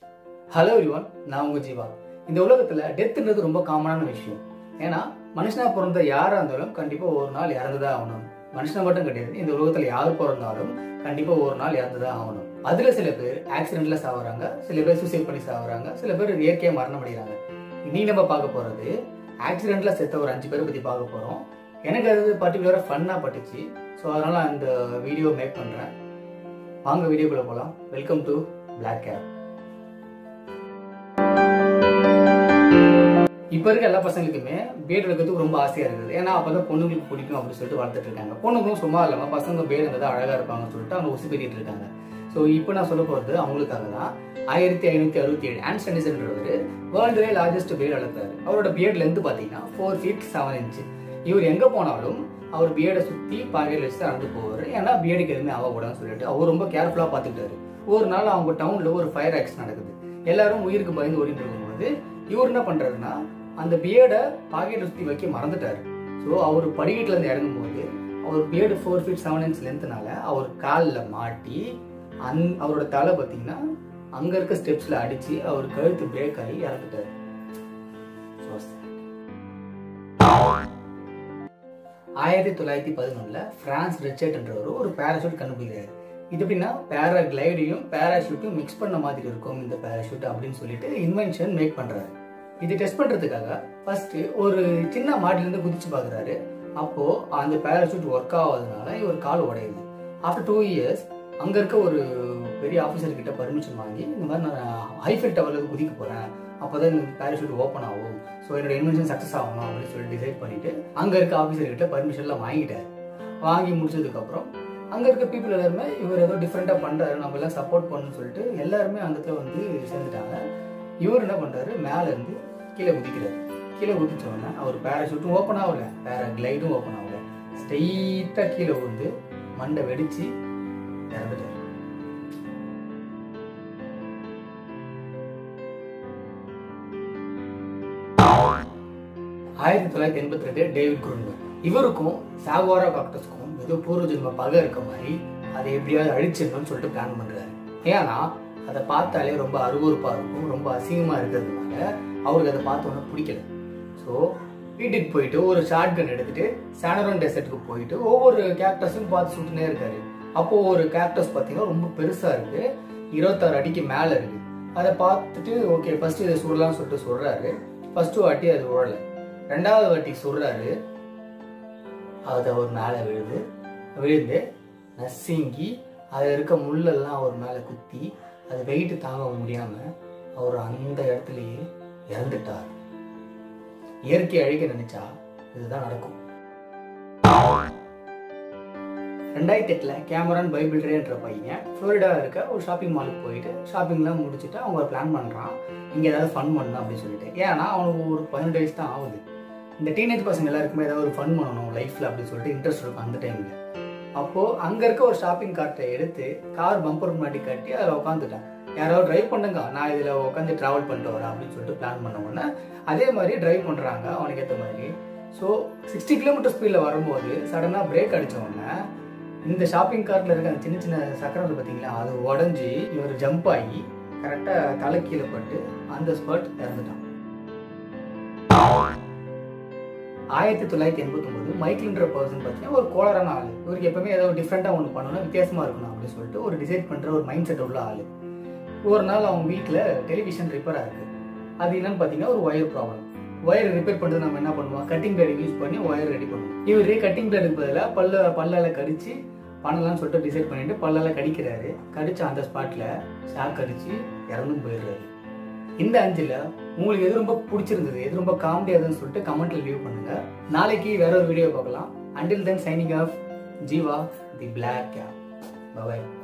Hello everyone நான் உங்க ஜீவா இந்த உலகத்துல டெத்துன்றது ரொம்ப காமனான விஷயம் ஏன்னா மனுஷனா பிறந்த யாரா இருந்தாலும் கண்டிப்பா ஒரு நாள் இறந்துதான் ஆகணும் மனுஷனா மட்டும் கிடையாது இந்த உலகத்துல யார் பிறந்தாலும் கண்டிப்பா ஒரு நாள் இறந்துதான் ஆகணும் அதுல சில பேர் ஆக்சிடென்ட்ல சாகுறாங்க சில பேர் சூசைட் பண்ணி சாகுறாங்க சில பேர் இயற்கையா மரணம் அடைகிறாங்க இன்னைக்கு நம்ம பார்க்க போறது ஆக்சிடென்ட்ல செத்த ஒரு அஞ்சு பேரை பத்தி பார்க்க போறோம் எனக்கு அது பர்டிகுலரா ஃபன்னா பட்டுச்சு ஸோ அதனால அந்த வீடியோ மேக் பண்றேன் வாங்க வீடியோக்குள்ள போலாம் வெல்கம் டு பிளாக் கேப் இப்போ இருக்க எல்லா பசங்களுக்குமே பேட் எடுக்கிறதுக்கு ரொம்ப ஆசையா இருக்குது ஏன்னா அப்பதான் பொண்ணுங்களுக்கு பிடிக்கும் அப்படின்னு சொல்லிட்டு வளர்த்துட்டு இருக்காங்க பொண்ணுங்களும் சும்மா இல்லாம பசங்க பேட் இருந்தால் அழகா இருப்பாங்கன்னு சொல்லிட்டு அவங்க உசி பெற்றிட்டு இருக்காங்க ஸோ இப்போ நான் சொல்ல போறது அவங்களுக்காக தான் ஆயிரத்தி ஐநூத்தி அறுபத்தி ஏழு ஆன்ஸ்டனிசன்றவர் வேர்ல்டுலே லார்ஜஸ்ட் பேட் வளர்த்தாரு அவரோட பியர்ட் லென்த் பார்த்தீங்கன்னா ஃபோர் ஃபீட் செவன் இன்ச் இவர் எங்க போனாலும் அவர் பியர்டை சுத்தி பாக்கெட்ல வச்சு நடந்து போவார் ஏன்னா பியர்டுக்கு எதுவுமே ஆகக்கூடாதுன்னு சொல்லிட்டு அவர் ரொம்ப கேர்ஃபுல்லா பார்த்துக்கிட்டாரு ஒரு நாள் அவங்க டவுன்ல ஒரு ஃபயர் ஆக்சிடென்ட் நடக்குது எல்லாரும் உயிருக்கு பயந்து ஓடிட்டு இருக்கும்போது இவர் என்ன பண்றாருன்னா அந்த பியர்டை பாக்கெட் சுத்தி வைக்க மறந்துட்டாரு ஸோ அவர் படிக்கட்டுல இருந்து இறங்கும் போது அவர் beard four feet seven inch லென்த்னால அவர் காலில் மாட்டி அந் அவரோட தலை பார்த்தீங்கன்னா அங்க இருக்க ஸ்டெப்ஸ்ல அடிச்சு அவர் கழுத்து பிரேக் ஆகி இறந்துட்டாரு So sad. ஆயிரத்தி தொள்ளாயிரத்தி பதினொன்னுல பிரான்ஸ் ரிச்சர்ட் என்றவர் ஒரு பேராஷூட் கண்டுபிடிக்கிறாரு இது எப்படின்னா பேராகிளைடையும் பேராஷூட்டும் மிக்ஸ் பண்ண மாதிரி இருக்கும் இந்த பேராஷூட் அப்படின்னு சொல்லிட்டு இன்வென்ஷன் மேக் பண்றாரு இது டெஸ்ட் பண்றதுக்காக ஃபர்ஸ்ட் ஒரு சின்ன மாடில இருந்து குதிச்சு பாக்குறாரு அப்போ அந்த பேராஷூட் ஒர்க் ஆகாதனால இவர் கால் உடையுது ஆஃப்டர் டூ இயர்ஸ் அங்க இருக்க ஒரு பெரிய ஆஃபீஸர் கிட்ட பர்மிஷன் வாங்கி இந்த மாதிரி நான் ஹைஃபெல் டவர்ல குதிக்க போறேன் அப்போதான் இந்த பேராஷூட் ஓப்பன் ஆகும் ஸோ என்னோட இன்வென்ஷன் சக்ஸஸ் ஆகணும் அப்படின்னு சொல்லி டிசைட் பண்ணிட்டு அங்க இருக்க ஆஃபீஸர் கிட்ட பர்மிஷன்லாம் வாங்கிட்டாரு வாங்கி முடிச்சதுக்கு அப்புறம் அங்க இருக்க பீப்புள் எல்லாருமே இவர் ஏதோ டிஃப்ரெண்டா பண்றாரு நம்ம எல்லாம் சப்போர்ட் பண்ணணும்னு சொல்லிட்டு எல்லாருமே அந்த இடத்துல வந்து சேர்ந்துட்டாங்க இவர் என்ன பண்றாரு மேல இருந்து கீழே குதிக்கிறாரு கீழே குதிச்ச உடனே அவர் பேராஷூட்டும் ஓப்பன் ஆகல பேரா கிளைடும் ஓப்பன் ஆகல ஸ்ட்ரெயிட்டா கீழே வந்து மண்டை வெடிச்சு இறந்துட்டாரு ஆயிரத்தி தொள்ளாயிரத்தி எண்பத்தி ரெண்டு டேவிட் குருன்பர் இவருக்கும் சாகுவாரா காக்டஸ்க்கும் ஏதோ பூர்வ ஜென்ம பகை இருக்க மாதிரி அதை எப்படியாவது அழிச்சிடணும்னு சொல்லிட்டு பிளான் பண்றாரு ஏன்னா அதை பார்த்தாலே ரொம்ப அருவறுப்பா இருக்கும் ரொம்ப அசிங்கமா இருக்கிறதுனால அவருக்கு அதை பார்த்தோன்னே பிடிக்கல ஸோ வீட்டுக்கு போயிட்டு ஒரு ஷார்ட் கன் எடுத்துட்டு சானரோன் டெசர்ட்டுக்கு போயிட்டு ஒவ்வொரு கேரக்டர்ஸும் பார்த்து சுட்டுனே இருக்காரு அப்போ ஒரு கேரக்டர்ஸ் பார்த்தீங்கன்னா ரொம்ப பெருசா இருக்கு இருபத்தாறு அடிக்கு மேல இருக்கு அதை பார்த்துட்டு ஓகே ஃபர்ஸ்ட் இதை சுடலாம்னு சொல்லிட்டு சொல்றாரு ஃபர்ஸ்ட் வாட்டி அது உழல ரெண்டாவது வாட்டி சொல்றாரு அது அவர் மேலே விழுது விழுந்து நசுங்கி அதில் இருக்க முள்ளெல்லாம் அவர் மேலே குத்தி அது வெயிட் தாங்க முடியாம அவர் அந்த இடத்துலயே இறந்துட்டார் இயற்கை அழிக்க நினைச்சா இதுதான் நடக்கும் ரெண்டாயிரத்தி எட்டுல கேமரான் பைபிள் ரேன்ற பையன் ஃப்ளோரிடா இருக்க ஒரு ஷாப்பிங் மாலுக்கு போயிட்டு ஷாப்பிங்லாம் முடிச்சுட்டு அவங்க பிளான் பண்றான் இங்க ஏதாவது ஃபன் பண்ணணும் அப்படின்னு சொல்லிட்டு ஏன்னா அவனுக்கு ஒரு பதினெட்டு வயசு தான் ஆகுது இந்த டீனேஜ் பசங்க எல்லாருக்குமே ஏதாவது ஒரு ஃபன் பண்ணணும் லைஃப்ல அப்படின்னு சொல்லிட்டு இன்ட்ரெஸ்ட் இருக்கும் அந்த டைம்ல அப்போ அங்க இருக்க ஒரு ஷாப்பிங் கார்ட்டை எடுத்து கார் பம்பர் முன்னாடி கட்டி அதில் உட்காந்துட்டேன் யாராவது டிரைவ் பண்ணுங்க நான் இதுல உட்காந்து டிராவல் பண்ணிட்டு வரேன் அப்படின்னு சொல்லிட்டு பிளான் பண்ண உடனே அதே மாதிரி டிரைவ் பண்றாங்க அவனுக்கு ஏற்ற மாதிரி ஸோ சிக்ஸ்டி கிலோமீட்டர் ஸ்பீடில் வரும்போது சடனாக பிரேக் அடிச்ச உடனே இந்த ஷாப்பிங் கார்ட்ல இருக்க அந்த சின்ன சின்ன சக்கரம் பார்த்தீங்களா அது உடஞ்சி இவர் ஜம்ப் ஆகி கரெக்டாக தலை கீழே பட்டு அந்த ஸ்பாட் இறந்துட்டான் ஆயிரத்தி தொள்ளாயிரத்தி எண்பத்தி ஒன்பது மைக்கிள்ன்ற பர்சன் பார்த்தீங்கன்னா ஒரு கோளரான ஆள் இவருக்கு எப்பவுமே ஏதாவது டிஃப்ரெண்டாக ஒன்று பண்ணணும் வித்தியாசமா இருக்கணும் அப்படின்னு சொல்லிட்டு ஒரு டிசைட் பண்ற ஒரு மைண்ட் செட் உள்ள ஆள் ஒரு நாள் அவங்க வீட்டில் டெலிவிஷன் ரிப்பேர் ஆகுது அது என்னன்னு பார்த்தீங்கன்னா ஒரு ஒயர் ப்ராப்ளம் ஒயர் ரிப்பேர் பண்ணுறது நம்ம என்ன பண்ணுவோம் கட்டிங் பிளேடு யூஸ் பண்ணி ஒயர் ரெடி பண்ணுவோம் இவர் கட்டிங் பிளேடுக்கு பதிலாக பல்ல பல்லால கடிச்சு பண்ணலாம்னு சொல்லிட்டு டிசைட் பண்ணிட்டு பல்லால கடிக்கிறாரு கடிச்ச அந்த ஸ்பாட்ல ஷாக் அடிச்சு இறந்தும் போயிடுறாரு இந்த அஞ்சுல உங்களுக்கு எது ரொம்ப பிடிச்சிருந்தது எது ரொம்ப காமெடியாதுன்னு சொல்லிட்டு கமெண்ட்ல லீவ் பண்ணுங்க நாளைக்கு வேற ஒரு வீடியோ பார்க்கலாம் until then signing off Jeeva the black cap bye